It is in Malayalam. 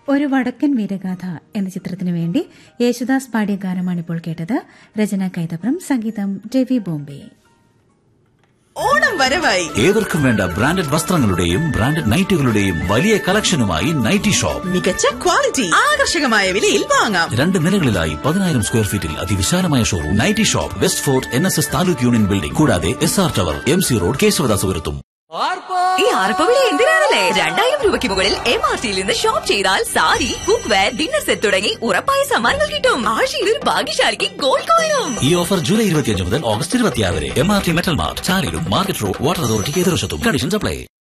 ഒരു വടക്കൻ വീരഗാഥ എന്ന ചിത്രത്തിനു വേണ്ടി യേശുദാസ് പാടിയ ഗാനമാണ് ഇപ്പോൾ കേട്ടത് രചന കൈതപ്രം സംഗീതം രവി ബോംബെ ഓണം വരവായി ഏവർക്കും വേണ്ട ബ്രാൻഡഡ് വസ്ത്രങ്ങളുടെയും ബ്രാൻഡഡ് നൈറ്റുകളുടെയും വലിയ കളക്ഷനുമായി നൈറ്റി ഷോപ്പ് മികച്ച ക്വാളിറ്റി ആകർഷകമായ വിലയിൽ വാങ്ങാം രണ്ട് നിലകളിലായി പതിനായിരം സ്ക്വയർ ഫീറ്റിൽ അതിവിശാലമായ showroom nighty shop West Fort N S S taluk union building കൂടാതെ S R tower M C road കേശവദാസപുരത്തും ഈ ആർപ്പവിളി എന്തിനാണല്ലേ രണ്ടായിരം രൂപയ്ക്ക് മുകളിൽ എം ആർ ടിയിൽ നിന്ന് ഷോപ്പ് ചെയ്താൽ sari cookware dinner set തുടങ്ങി ഉറപ്പായ സമ്മാനങ്ങൾ കിട്ടും ആഴ്ചയിൽ ഒരു ഭാഗ്യശാലിക്ക് ഗോൾഡ് കോയിനും ഈ ഓഫർ ജൂലൈ ഇരുപത്തിയഞ്ച് മുതൽ ഓഗസ്റ്റ് ഇരുപത്തിയാറ് വരെ M R T metal mart ചാലിലും മാർക്കറ്റ് റോഡ് വാട്ടർ അതോറിറ്റിക്ക് എതിർവശത്തും കണ്ടീഷൻസ് അപ്ലൈ